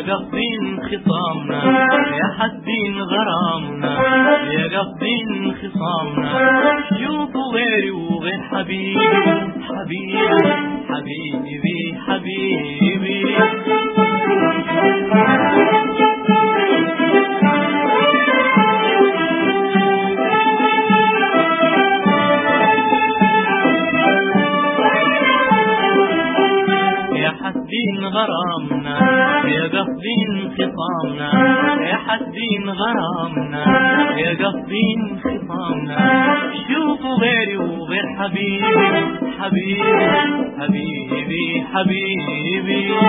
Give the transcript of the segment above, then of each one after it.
قصدين خصامنا يا حاسدين غرامنا يا قصدين خصامنا شوفوا غيري وغير حبيبي حبيبي حبيبي حبيبي يا حاسدين غرامنا يا قصدين خصامنا يا حاسدين غرامنا يا قصدين خصامنا شوفوا غيري وغير حبيبي حبيبي حبيبي حبيبي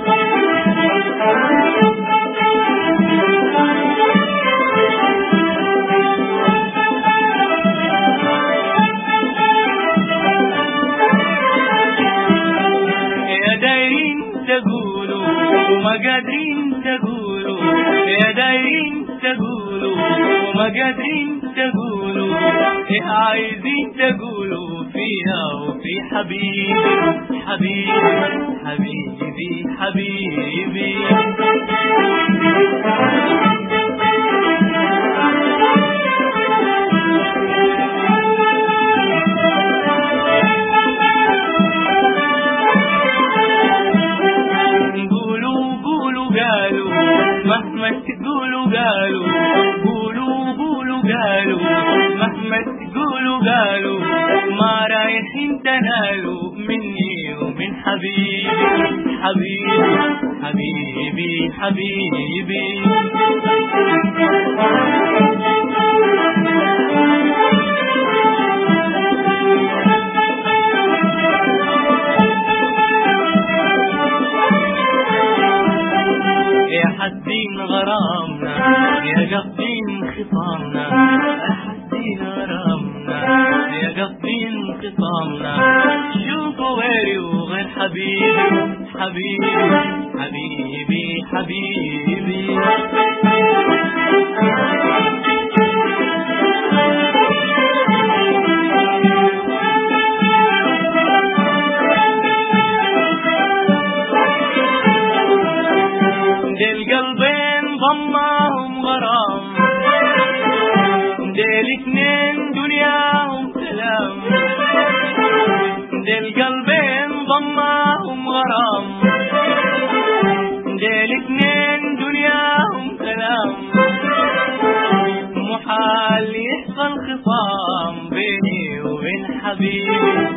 يا دايرين تقولوا وما قادرين تقولوا يا دايرين تقولوا وما قادرين تقولوا إيه عايزين تقولوا فيها وفي حبيبي حبيبي حبيبي حبيبي قولوا قولوا قالوا مهما تقولوا قالوا قولوا قولوا قالوا مهما تقولوا قالوا ما رايحين تنالوا مني ومن حبيبي حبيبي حبيبي حبيبي يا حاسين غرامنا يا قصدين خصامنا يا حاسين غرامنا يا قصدين خصامنا شوفوا غيري وغير حبيبي حبيبي حبيبي حبيبي ديل قلبين ضماهم غرام ديل اتنين دنياهم سلام ديل قلبين ضماهم غرام ديل اتنين دنياهم سلام محال يحصل خصام بيني وبين حبيبي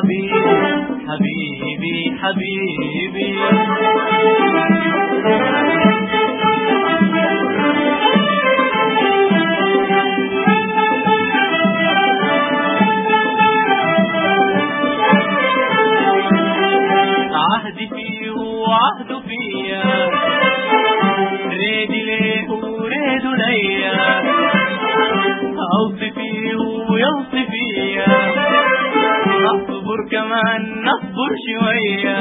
حبيبي حبيبي حبيبي عهدي فيه وعهده فيا ريدي ليه وريد ليا اوصي فيه ويوصي فيا نصبر كمان نصبر شوية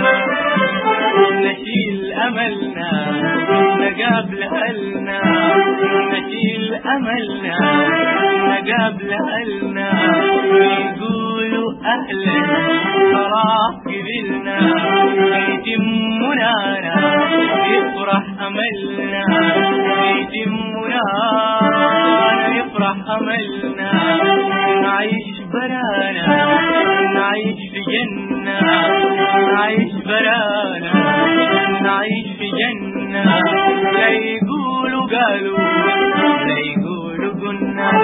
نشيل أملنا نقابل أهلنا نشيل أملنا نقابل أهلنا يقولوا أهلا خلاص قبلنا يتم منانا يفرح أملنا يتم منانا يفرح أملنا نعيش برانا نعيش في جنة نعيش برانا نعيش في جنة لا يقولوا قالوا لا يقولوا قلنا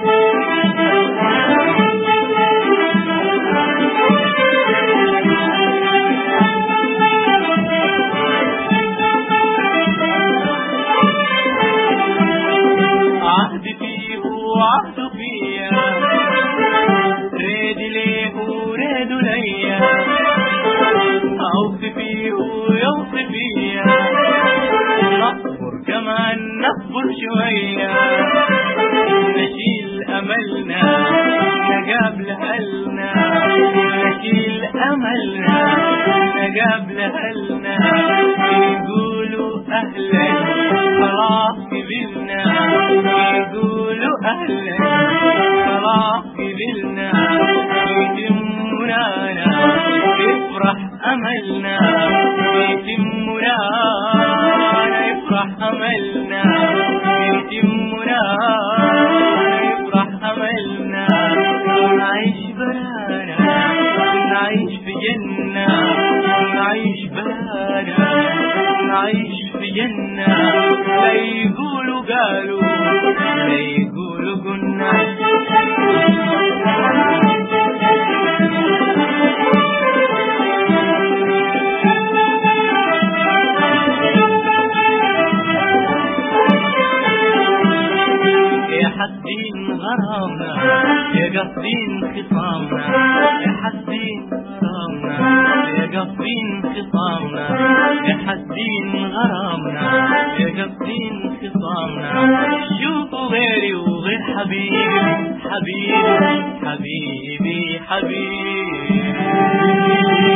عهد فيه وعهد فيا ريد ليه وريد ليا اوصي فيه ويوصي فيا نصبر كمان نصبر شوية نشيل املنا نقابل اهلنا نشيل املنا نقابل اهلنا يقولوا اهلا خلاص قبلنا يقولوا اهلا خلاص قبلنا يتم منانا يفرح املنا يتم منانا يفرح أملنا يتمنا يفرح أملنا نعيش برانا نعيش في جنة نعيش برانا نعيش في جنة لا يقولوا قالوا لا يقولوا قلنا يا حاسين غرامنا يا قاصدين خصامنا يا حاسين غرامنا يا قاصدين خصامنا يا حاسين غرامنا يا قاصدين خصامنا شوفوا غيري وغير حبيبي حبيبي حبيبي حبيبي